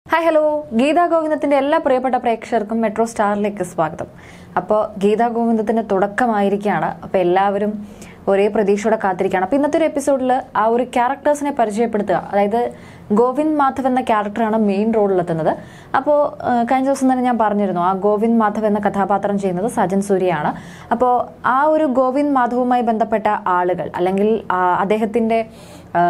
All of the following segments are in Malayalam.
ഹായ് ഹലോ ഗീതാ ഗോവിന്ദത്തിന്റെ എല്ലാ പ്രിയപ്പെട്ട പ്രേക്ഷകർക്കും മെട്രോ സ്റ്റാറിലേക്ക് സ്വാഗതം അപ്പോൾ ഗീതാ ഗോവിന്ദത്തിന്റെ തുടക്കമായിരിക്കുകയാണ് അപ്പോൾ എല്ലാവരും ഒരേ പ്രതീക്ഷയോടെ കാത്തിരിക്കുകയാണ് അപ്പോൾ ഇന്നത്തെ ഒരു എപ്പിസോഡിൽ ആ ഒരു ക്യാരക്ടേഴ്സിനെ പരിചയപ്പെടുത്തുക അതായത് ഗോവിന്ദ് മാധവ് എന്ന ക്യാരക്ടറാണ് മെയിൻ റോളിലെത്തുന്നത് അപ്പോൾ കഴിഞ്ഞ ദിവസം തന്നെ ഞാൻ പറഞ്ഞിരുന്നു ആ ഗോവിന്ദ് മാധവ് എന്ന കഥാപാത്രം ചെയ്യുന്നത് സജൻ സൂര്യയാണ് അപ്പോൾ ആ ഒരു ഗോവിന്ദ് മാധവുമായി ബന്ധപ്പെട്ട ആളുകൾ അല്ലെങ്കിൽ ആ അദ്ദേഹത്തിന്റെ ആ,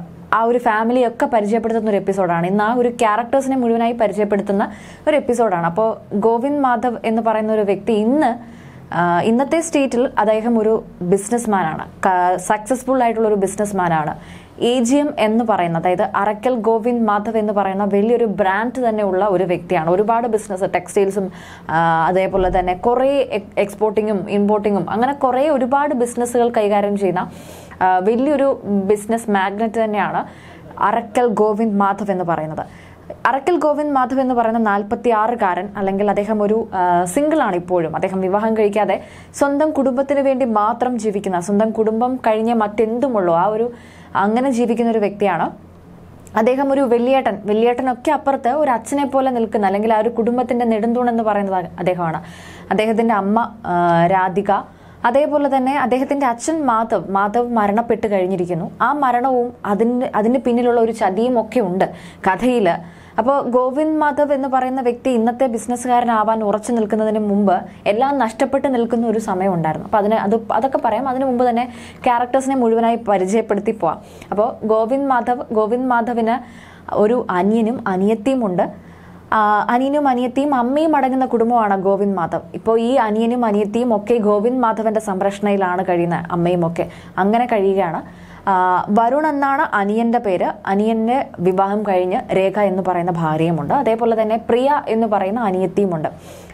ആ ഒരു ഫാമിലിയൊക്കെ പരിചയപ്പെടുത്തുന്ന ഒരു എപ്പിസോഡാണ് ഇന്ന് ആ ഒരു ക്യാരക്ടേഴ്സിനെ മുഴുവനായി പരിചയപ്പെടുത്തുന്ന ഒരു എപ്പിസോഡാണ് അപ്പോൾ ഗോവിന്ദ് മാധവ് എന്ന് പറയുന്ന ഒരു വ്യക്തി ഇന്ന് ആ, ഇന്നത്തെ സ്റ്റേറ്റിൽ അദ്ദേഹം ഒരു ബിസിനസ്മാനാണ് സക്സസ്ഫുൾ ആയിട്ടുള്ള ഒരു ബിസിനസ്മാനാണ് എ ജി എം എന്ന് പറയുന്ന അതായത് അറക്കൽ ഗോവിന്ദ് മാധവ് എന്ന് പറയുന്ന വലിയൊരു ബ്രാൻഡ് തന്നെ ഉള്ള ഒരു വ്യക്തിയാണ് ഒരുപാട് ബിസിനസ് ടെക്സ്റ്റൈൽസും അതേപോലെ തന്നെ കുറേ എക്സ്പോർട്ടിങ്ങും ഇമ്പോർട്ടിങ്ങും അങ്ങനെ കുറേ ഒരുപാട് ബിസിനസ്സുകൾ കൈകാര്യം ചെയ്യുന്ന ആ, വലിയൊരു ബിസിനസ് മാഗ്നറ്റ് തന്നെയാണ് അറക്കൽ ഗോവിന്ദ് മാധവ് എന്ന് പറയുന്നത് അറക്കൽ ഗോവിന്ദ് മാധവ് എന്ന് പറയുന്ന നാൽപ്പത്തി ആറുകാരൻ അല്ലെങ്കിൽ അദ്ദേഹം ഒരു സിംഗിൾ ആണ് ഇപ്പോഴും അദ്ദേഹം വിവാഹം കഴിക്കാതെ സ്വന്തം കുടുംബത്തിന് വേണ്ടി മാത്രം ജീവിക്കുന്ന സ്വന്തം കുടുംബം കഴിഞ്ഞ മറ്റെന്തുമുള്ളൂ ആ ഒരു അങ്ങനെ ജീവിക്കുന്ന ഒരു വ്യക്തിയാണ് അദ്ദേഹം ഒരു വെള്ളിയേട്ടൻ വെള്ളിയേട്ടനൊക്കെ അപ്പുറത്ത് ഒരു അച്ഛനെ പോലെ നിൽക്കുന്ന അല്ലെങ്കിൽ ആ ഒരു കുടുംബത്തിന്റെ നെടുന്തൂൺ എന്ന് പറയുന്നത് അദ്ദേഹമാണ് അദ്ദേഹത്തിന്റെ അമ്മ ആ, രാധിക അതേപോലെ തന്നെ അദ്ദേഹത്തിന്റെ അച്ഛൻ മാധവ് മാധവ് മരണപ്പെട്ട് കഴിഞ്ഞിരിക്കുന്നു ആ മരണവും അതിന് അതിന് പിന്നിലുള്ള ഒരു ചതിയും ഒക്കെ ഉണ്ട് കഥയിൽ അപ്പോൾ ഗോവിന്ദ് മാധവ് എന്ന് പറയുന്ന വ്യക്തി ഇന്നത്തെ ബിസിനസ്സുകാരനാവാൻ ഉറച്ചു നിൽക്കുന്നതിന് മുമ്പ് എല്ലാം നഷ്ടപ്പെട്ട് നിൽക്കുന്ന ഒരു സമയം ഉണ്ടായിരുന്നു അപ്പോൾ അതിന് അത് അതൊക്കെ പറയാം അതിന് മുമ്പ് തന്നെ ക്യാരക്ടേഴ്സിനെ മുഴുവനായി പരിചയപ്പെടുത്തി പോവാം അപ്പോൾ ഗോവിന്ദ് മാധവ് ഗോവിന്ദ് മാധവിന് ഒരു അനിയനും അനിയത്തിയും ഉണ്ട് ആ, അനിയനും അനിയത്തിയും അമ്മയും അടങ്ങുന്ന കുടുംബമാണ് ഗോവിന്ദ് മാധവ് ഇപ്പോൾ ഈ അനിയനും അനിയത്തിയും ഒക്കെ ഗോവിന്ദ് മാധവന്റെ സംരക്ഷണയിലാണ് കഴിയുന്നത് അമ്മയും ഒക്കെ അങ്ങനെ കഴിയുകയാണ് ആ, വരുൺ എന്നാണ് അനിയന്റെ പേര് അനിയന്റെ വിവാഹം കഴിഞ്ഞ് രേഖ എന്ന് പറയുന്ന ഭാര്യയുമുണ്ട് അതേപോലെ തന്നെ പ്രിയ എന്ന് പറയുന്ന അനിയത്തിയുമുണ്ട്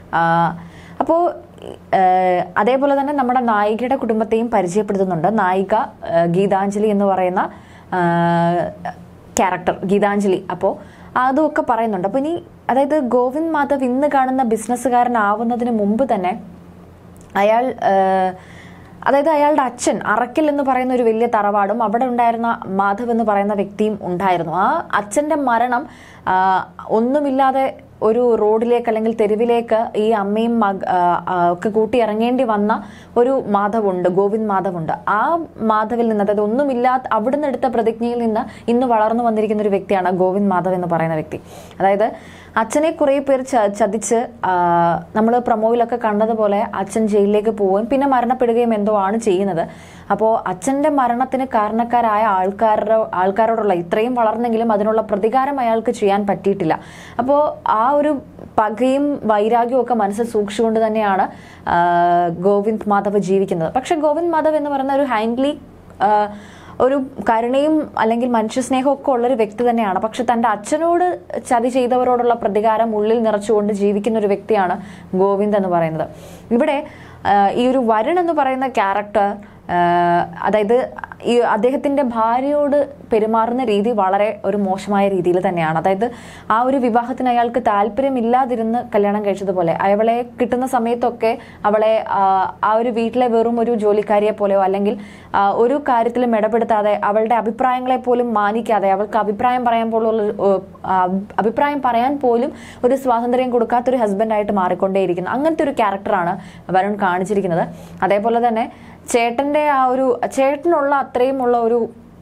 അപ്പോൾ അതേപോലെ തന്നെ നമ്മുടെ നായികയുടെ കുടുംബത്തെയും പരിചയപ്പെടുത്തുന്നുണ്ട് നായിക ആ, ഗീതാഞ്ജലി എന്ന് പറയുന്ന ക്യാരക്ടർ ഗീതാഞ്ജലി അപ്പോൾ അതുമൊക്കെ പറയുന്നുണ്ട് അപ്പോൾ ഇനി അതായത് ഗോവിന്ദ് മാധവ് ഇന്ന് കാണുന്ന ബിസിനസ്സുകാരനാവുന്നതിന് മുമ്പ് തന്നെ അയാൾ ആ, അതായത് അയാളുടെ അച്ഛൻ അറക്കൽ എന്ന് പറയുന്ന ഒരു വലിയ തറവാടും അവിടെ ഉണ്ടായിരുന്ന മാധവ് എന്ന് പറയുന്ന വ്യക്തിയും ഉണ്ടായിരുന്നു ആ അച്ഛന്റെ മരണം ആ, ഒന്നുമില്ലാതെ ഒരു റോഡിലേക്ക് അല്ലെങ്കിൽ തെരുവിലേക്ക് ഈ അമ്മയും മക ആ, ആ, ഒക്കെ കൂട്ടി ഇറങ്ങേണ്ടി വന്ന ഒരു മാധവുണ്ട് ഗോവിന്ദ് മാധവുണ്ട് ആ മാധവിൽ നിന്ന് അതായത് ഒന്നുമില്ലാത്ത അവിടുന്ന് എടുത്ത പ്രതിജ്ഞയിൽ നിന്ന് ഇന്ന് വളർന്നു വന്നിരിക്കുന്ന ഒരു വ്യക്തിയാണ് ഗോവിന്ദ് മാധവ് എന്ന് പറയുന്ന വ്യക്തി അതായത് അച്ഛനെ കുറേ പേർ ച- ചതിച്ച് നമ്മൾ പ്രൊമോയിലൊക്കെ കണ്ടതുപോലെ അച്ഛൻ ജയിലിലേക്ക് പോവുകയും പിന്നെ മരണപ്പെടുകയും എന്തോ ആണ് ചെയ്യുന്നത് അപ്പോൾ അച്ഛൻ്റെ മരണത്തിന് കാരണക്കാരായ ആൾക്കാരുടെ ആൾക്കാരോടുള്ള ഇത്രയും വളർന്നെങ്കിലും അതിനുള്ള പ്രതികാരം അയാൾക്ക് ചെയ്യാൻ പറ്റിയിട്ടില്ല അപ്പോൾ ആ ഒരു പകയും വൈരാഗ്യവും ഒക്കെ മനസ്സിൽ സൂക്ഷിച്ചുകൊണ്ട് തന്നെയാണ് ആ, ഗോവിന്ദ് മാധവ് ജീവിക്കുന്നത് പക്ഷെ ഗോവിന്ദ് മാധവ് എന്ന് പറയുന്ന ഒരു ഹൈൻഡ്ലി ഒരു കരുണയും അല്ലെങ്കിൽ മനുഷ്യസ്നേഹവും ഒക്കെ ഉള്ളൊരു വ്യക്തി തന്നെയാണ് പക്ഷെ തൻ്റെ അച്ഛനോട് ചതി ചെയ്തവരോടുള്ള പ്രതികാരം ഉള്ളിൽ നിറച്ചുകൊണ്ട് ജീവിക്കുന്ന ഒരു വ്യക്തിയാണ് ഗോവിന്ദ് എന്ന് പറയുന്നത് ഇവിടെ ആ, ഈ ഒരു വരുൺ എന്ന് പറയുന്ന ക്യാരക്ടർ അതായത് ഈ അദ്ദേഹത്തിന്റെ ഭാര്യയോട് പെരുമാറുന്ന രീതി വളരെ ഒരു മോശമായ രീതിയിൽ തന്നെയാണ് അതായത് ആ ഒരു വിവാഹത്തിന് അയാൾക്ക് താല്പര്യമില്ലാതിരുന്ന് കല്യാണം കഴിച്ചതുപോലെ അവളെ കിട്ടുന്ന സമയത്തൊക്കെ അവളെ ആ, ആ ഒരു വീട്ടിലെ വെറും ഒരു ജോലിക്കാരിയെ പോലെയോ അല്ലെങ്കിൽ ആ, ഒരു കാര്യത്തിലും ഇടപെടുത്താതെ അവളുടെ അഭിപ്രായങ്ങളെ പോലും മാനിക്കാതെ അവൾക്ക് അഭിപ്രായം പറയാൻ പോലും ഉള്ള ഒരു, ആ, അഭിപ്രായം പറയാൻ പോലും ഒരു സ്വാതന്ത്ര്യം കൊടുക്കാത്തൊരു ഹസ്ബൻഡായിട്ട് മാറിക്കൊണ്ടേയിരിക്കുന്നു അങ്ങനത്തെ ഒരു ക്യാരക്ടറാണ് വരുൺ കാണിച്ചിരിക്കുന്നത് അതേപോലെ തന്നെ ചേട്ടന്റെ ആ ഒരു ചേട്ടനുള്ള അത്രയും ഉള്ള ഒരു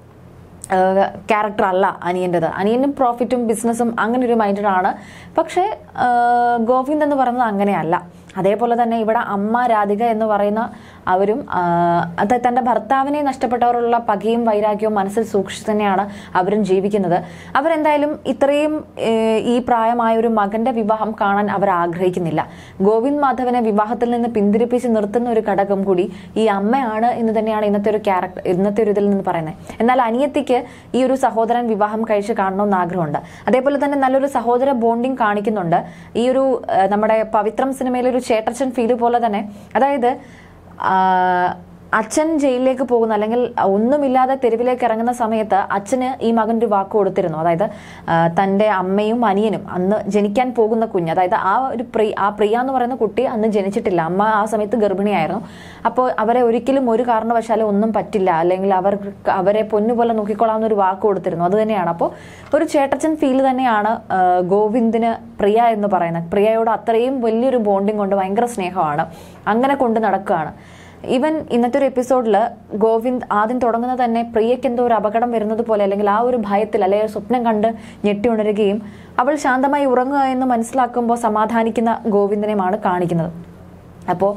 ക്യാരക്ടർ അല്ല അനിയൻ്റെത് അനിയനും പ്രോഫിറ്റും ബിസിനസ്സും അങ്ങനെ ഒരു മൈൻഡാണ് പക്ഷേ ആ, ഗോവിന്ദ് എന്ന് പറയുന്നത് അങ്ങനെയല്ല അതേപോലെ തന്നെ ഇവിടെ അമ്മ രാധിക എന്ന് പറയുന്ന അവരും ആ, അത് തൻ്റെ ഭർത്താവിനെ നഷ്ടപ്പെട്ടവരുള്ള പകയും വൈരാഗ്യവും മനസ്സിൽ സൂക്ഷിച്ച് തന്നെയാണ് അവരും ജീവിക്കുന്നത് അവരെന്തായാലും ഇത്രയും ഏ, ഈ പ്രായമായ ഒരു മകന്റെ വിവാഹം കാണാൻ അവർ ആഗ്രഹിക്കുന്നില്ല ഗോവിന്ദ് മാധവനെ വിവാഹത്തിൽ നിന്ന് പിന്തിരിപ്പിച്ച് നിർത്തുന്ന ഒരു ഘടകം കൂടി ഈ അമ്മയാണ് എന്ന് തന്നെയാണ് ഇന്നത്തെ ഒരു ക്യാരക്ടർ ഇന്നത്തെ ഒരു ഇതിൽ നിന്ന് പറയുന്നത് എന്നാൽ അനിയത്തിക്ക് ഈ ഒരു സഹോദരൻ വിവാഹം കഴിച്ച് കാണണമെന്ന് ആഗ്രഹമുണ്ട് അതേപോലെ തന്നെ നല്ലൊരു സഹോദര ബോണ്ടിങ് കാണിക്കുന്നുണ്ട് ഈ ഒരു ആ, നമ്മുടെ പവിത്രം സിനിമയിലെ ഒരു ചേട്ടച്ചൻ ഫീല് പോലെ തന്നെ അതായത് ആ, അച്ഛൻ ജയിലിലേക്ക് പോകുന്ന അല്ലെങ്കിൽ ഒന്നുമില്ലാതെ തെരുവിലേക്ക് ഇറങ്ങുന്ന സമയത്ത് അച്ഛന് ഈ മകൻ ഒരു വാക്ക് കൊടുത്തിരുന്നു അതായത് ആ, തന്റെ അമ്മയും അനിയനും അന്ന് ജനിക്കാൻ പോകുന്ന കുഞ്ഞ് അതായത് ആ ഒരു പ്രിയ ആ പ്രിയ എന്ന് പറയുന്ന കുട്ടി അന്ന് ജനിച്ചിട്ടില്ല അമ്മ ആ സമയത്ത് ഗർഭിണിയായിരുന്നു അപ്പോൾ അവരെ ഒരിക്കലും ഒരു കാരണവശാലും ഒന്നും പറ്റില്ല അല്ലെങ്കിൽ അവർ അവരെ പൊന്നുപോലെ നോക്കിക്കൊള്ളാവുന്ന ഒരു വാക്ക് കൊടുത്തിരുന്നു അത് തന്നെയാണ് അപ്പോൾ ഒരു ചേട്ടച്ചൻ ഫീൽ തന്നെയാണ് ആ, ഗോവിന്ദിന് പ്രിയ എന്ന് പറയുന്നത് പ്രിയയോട് അത്രയും വലിയൊരു ബോണ്ടിങ് കൊണ്ട് ഭയങ്കര സ്നേഹമാണ് അങ്ങനെ കൊണ്ട് നടക്കുകയാണ് ഈവൻ ഇന്നത്തെ ഒരു എപ്പിസോഡിൽ ഗോവിന്ദ് ആദ്യം തുടങ്ങുന്നത് തന്നെ പ്രിയയ്ക്ക് എന്തോ ഒരു അപകടം വരുന്നത് പോലെ അല്ലെങ്കിൽ ആ ഒരു ഭയത്തിൽ അല്ലെങ്കിൽ ഒരു സ്വപ്നം കണ്ട് ഞെട്ടി ഉണരുകയും അവൾ ശാന്തമായി ഉറങ്ങുക എന്ന് മനസ്സിലാക്കുമ്പോൾ സമാധാനിക്കുന്ന ഗോവിന്ദനെയുമാണ് കാണിക്കുന്നത് അപ്പോൾ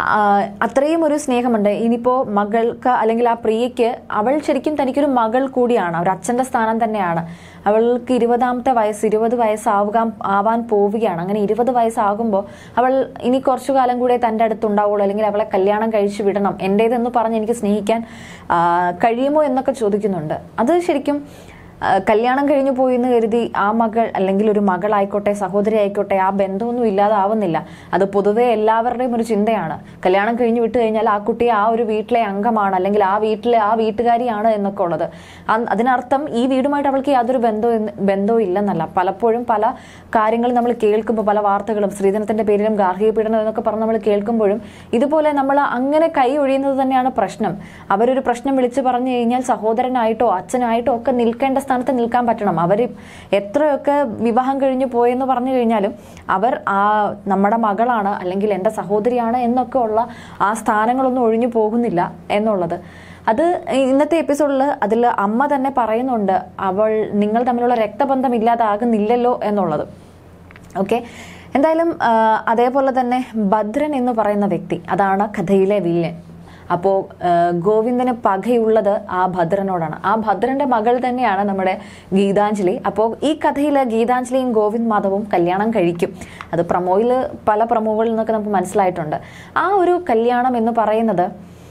അത്രയും ഒരു സ്നേഹമുണ്ട് ഇനിയിപ്പോൾ മകൾക്ക് അല്ലെങ്കിൽ ആ പ്രിയയ്ക്ക് അവൾ ശരിക്കും തനിക്കൊരു മകൾ കൂടിയാണ് ഒരു അച്ഛൻ്റെ സ്ഥാനം തന്നെയാണ് അവൾക്ക് ഇരുപതാമത്തെ വയസ്സ് ഇരുപത് വയസ്സാവുക ആവാൻ പോവുകയാണ് അങ്ങനെ ഇരുപത് വയസ്സാകുമ്പോൾ അവൾ ഇനി കുറച്ചു കാലം കൂടെ തൻ്റെ അടുത്തുണ്ടാവുള്ളൂ അല്ലെങ്കിൽ അവളെ കല്യാണം കഴിച്ചു വിടണം എൻ്റേതെന്ന് പറഞ്ഞ് എനിക്ക് സ്നേഹിക്കാൻ ആ, കഴിയുമോ എന്നൊക്കെ ചോദിക്കുന്നുണ്ട് അത് ശരിക്കും ആ, കല്യാണം കഴിഞ്ഞു പോയി എന്ന് കരുതി ആ മകൾ അല്ലെങ്കിൽ ഒരു മകളായിക്കോട്ടെ സഹോദരി ആയിക്കോട്ടെ ആ ബന്ധമൊന്നും ഇല്ലാതാവുന്നില്ല അത് പൊതുവെ എല്ലാവരുടെയും ഒരു ചിന്തയാണ് കല്യാണം കഴിഞ്ഞു വിട്ടു കഴിഞ്ഞാൽ ആ കുട്ടി ആ ഒരു വീട്ടിലെ അംഗമാണ് അല്ലെങ്കിൽ ആ വീട്ടിലെ ആ വീട്ടുകാരിയാണ് എന്നൊക്കെ ഉള്ളത് അ- അതിനർത്ഥം ഈ വീടുമായിട്ട് അവൾക്ക് യാതൊരു ബന്ധവും ബന്ധവും ഇല്ലെന്നല്ല പലപ്പോഴും പല കാര്യങ്ങൾ നമ്മൾ കേൾക്കുമ്പോൾ പല വാർത്തകളും സ്ത്രീധനത്തിന്റെ പേരിലും ഗാർഹിക പീഡനം എന്നൊക്കെ പറഞ്ഞ് നമ്മൾ കേൾക്കുമ്പോഴും ഇതുപോലെ നമ്മൾ അങ്ങനെ കൈ ഒഴിയുന്നത് തന്നെയാണ് പ്രശ്നം അവരൊരു പ്രശ്നം വിളിച്ചു പറഞ്ഞു കഴിഞ്ഞാൽ സഹോദരനായിട്ടോ അച്ഛനായിട്ടോ ഒക്കെ നിൽക്കേണ്ട സ്ഥാനത്ത് നിൽക്കാൻ പറ്റണം അവർ എത്രയൊക്കെ വിവാഹം കഴിഞ്ഞു പോയെന്ന് പറഞ്ഞു കഴിഞ്ഞാലും അവർ ആ നമ്മുടെ മകളാണ് അല്ലെങ്കിൽ എൻ്റെ സഹോദരിയാണ് എന്നൊക്കെ ഉള്ള ആ സ്ഥാനങ്ങളൊന്നും ഒഴിഞ്ഞു പോകുന്നില്ല എന്നുള്ളത് അത് ഇന്നത്തെ എപ്പിസോഡിൽ അതിൽ അമ്മ തന്നെ പറയുന്നുണ്ട് അവൾ നിങ്ങൾ തമ്മിലുള്ള രക്തബന്ധം ഇല്ലാതാകുന്നില്ലല്ലോ എന്നുള്ളത് ഓക്കെ എന്തായാലും ആ, അതേപോലെ തന്നെ ഭദ്രൻ എന്ന് പറയുന്ന വ്യക്തി അതാണ് കഥയിലെ വില്ലൻ അപ്പോൾ ഗോവിന്ദന് പകയുള്ളത് ആ ഭദ്രനോടാണ് ആ ഭദ്രന്റെ മകൾ തന്നെയാണ് നമ്മുടെ ഗീതാഞ്ജലി അപ്പോൾ ഈ കഥയിൽ ഗീതാഞ്ജലിയും ഗോവിന്ദ് മാധവും കല്യാണം കഴിക്കും അത് പ്രമോയിൽ പല പ്രമോകളിൽ നിന്നൊക്കെ നമുക്ക് മനസ്സിലായിട്ടുണ്ട് ആ ഒരു കല്യാണം എന്ന് പറയുന്നത്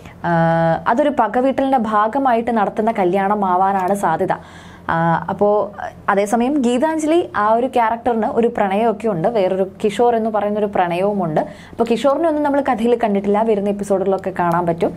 ആഹ് അതൊരു പകവീട്ടലിന്റെ ഭാഗമായിട്ട് നടത്തുന്ന കല്യാണമാവാനാണ് സാധ്യത ആഹ് അപ്പോ അതേസമയം ഗീതാഞ്ജലി ആ ഒരു ക്യാരക്ടറിന് ഒരു പ്രണയമൊക്കെ ഉണ്ട് വേറൊരു കിഷോർ എന്ന് പറയുന്ന ഒരു പ്രണയവുമുണ്ട് അപ്പോൾ കിഷോറിനെ ഒന്നും നമ്മൾ കഥയിൽ കണ്ടിട്ടില്ല വരുന്ന എപ്പിസോഡുകളിലൊക്കെ കാണാൻ പറ്റും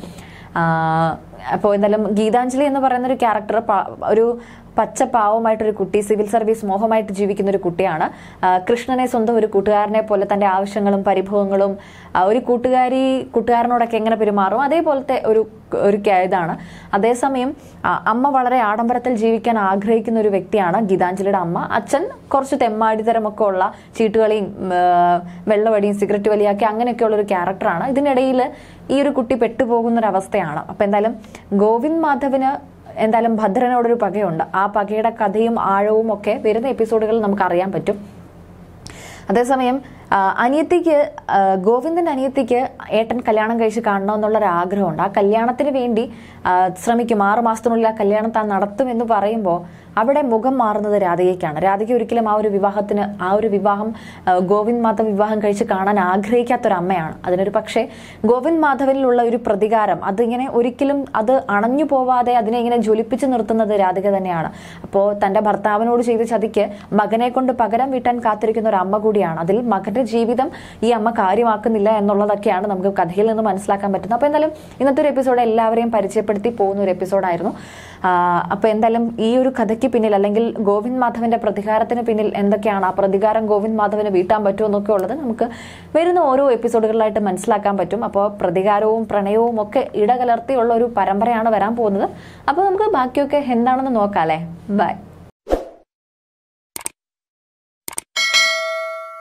അപ്പോൾ എന്തായാലും ഗീതാഞ്ജലി എന്ന് പറയുന്ന ഒരു ക്യാരക്ടർ ഒരു പച്ച പാവമായിട്ടൊരു കുട്ടി സിവിൽ സർവീസ് മോഹമായിട്ട് ജീവിക്കുന്ന ഒരു കുട്ടിയാണ് ആ, കൃഷ്ണനെ സ്വന്തം ഒരു കൂട്ടുകാരനെ പോലെ തന്റെ ആവശ്യങ്ങളും പരിഭവങ്ങളും ആ, ഒരു കൂട്ടുകാരി കൂട്ടുകാരനോടൊക്കെ എങ്ങനെ പെരുമാറും അതേപോലത്തെ ഒരു ഒരു ക്യാ- ഇതാണ് അതേസമയം ആ, അമ്മ വളരെ ആഡംബരത്തിൽ ജീവിക്കാൻ ആഗ്രഹിക്കുന്ന ഒരു വ്യക്തിയാണ് ഗീതാഞ്ജലിയുടെ അമ്മ അച്ഛൻ കുറച്ച് തെമ്മാടിത്തരമൊക്കെ ഉള്ള ചീട്ടുകളിയും ഉം, ആ, വെള്ളവടിയും സിഗരറ്റ് വലിയൊക്കെ അങ്ങനെയൊക്കെയുള്ള ഒരു ക്യാരക്ടറാണ് ഇതിനിടയിൽ ഈ ഒരു കുട്ടി പെട്ടുപോകുന്ന ഒരു അവസ്ഥയാണ് അപ്പൊ എന്തായാലും ഗോവിന്ദ് മാധവിന് എന്തായാലും ഭദ്രനോടൊരു പകയുണ്ട് ആ പകയുടെ കഥയും ആഴവും ഒക്കെ വരുന്ന എപ്പിസോഡുകളിൽ നമുക്ക് അറിയാൻ പറ്റും അതേസമയം ആ, അനിയത്തിക്ക് ആ, ഗോവിന്ദന്റെ അനിയത്തിക്ക് ഏട്ടൻ കല്യാണം കഴിച്ച് കാണണമെന്നുള്ളൊരു ആഗ്രഹമുണ്ട് ആ കല്യാണത്തിന് വേണ്ടി ആ, ശ്രമിക്കും ആറു മാസത്തിനുള്ളിൽ ആ കല്യാണം താൻ നടത്തുമെന്ന് പറയുമ്പോൾ അവിടെ മുഖം മാറുന്നത് രാധികയ്ക്കാണ് രാധിക ഒരിക്കലും ആ ഒരു വിവാഹത്തിന് ആ ഒരു വിവാഹം ആ, ഗോവിന്ദ് മാധവ് വിവാഹം കഴിച്ച് കാണാൻ ആഗ്രഹിക്കാത്തൊരു അമ്മയാണ് അതിനൊരു പക്ഷേ ഗോവിന്ദ് മാധവനിലുള്ള ഒരു പ്രതികാരം അതിങ്ങനെ ഒരിക്കലും അത് അണഞ്ഞു പോവാതെ അതിനെ ഇങ്ങനെ ജ്വലിപ്പിച്ച് നിർത്തുന്നത് രാധിക തന്നെയാണ് അപ്പോൾ തന്റെ ഭർത്താവിനോട് ചെയ്ത ചതിക്ക് മകനെ കൊണ്ട് പകരം വീട്ടാൻ കാത്തിരിക്കുന്ന ഒരു അമ്മ കൂടിയാണ് അതിൽ മകന്റെ ജീവിതം ഈ അമ്മ കാര്യമാക്കുന്നില്ല എന്നുള്ളതൊക്കെയാണ് നമുക്ക് കഥയിൽ നിന്ന് മനസ്സിലാക്കാൻ പറ്റുന്നത് അപ്പോൾ എന്തായാലും ഇന്നത്തെ ഒരു എപ്പിസോഡ് എല്ലാവരെയും പരിചയപ്പെടുത്തി പോകുന്ന ഒരു എപ്പിസോഡായിരുന്നു അപ്പോൾ എന്തായാലും ഈ ഒരു കഥയ്ക്ക് പിന്നിൽ അല്ലെങ്കിൽ ഗോവിന്ദ് മാധവന്റെ പ്രതികാരത്തിന് പിന്നിൽ എന്തൊക്കെയാണ് ആ പ്രതികാരം ഗോവിന്ദ് മാധവന് വീട്ടാൻ പറ്റുമോ എന്നൊക്കെ ഉള്ളത് നമുക്ക് വരുന്ന ഓരോ എപ്പിസോഡുകളിലായിട്ട് മനസ്സിലാക്കാൻ പറ്റും അപ്പോൾ പ്രതികാരവും പ്രണയവും ഒക്കെ ഇടകലർത്തിയുള്ള ഒരു പരമ്പരയാണ് വരാൻ പോകുന്നത് അപ്പോൾ നമുക്ക് ബാക്കിയൊക്കെ എന്താണെന്ന് നോക്കാം അല്ലേ ബൈ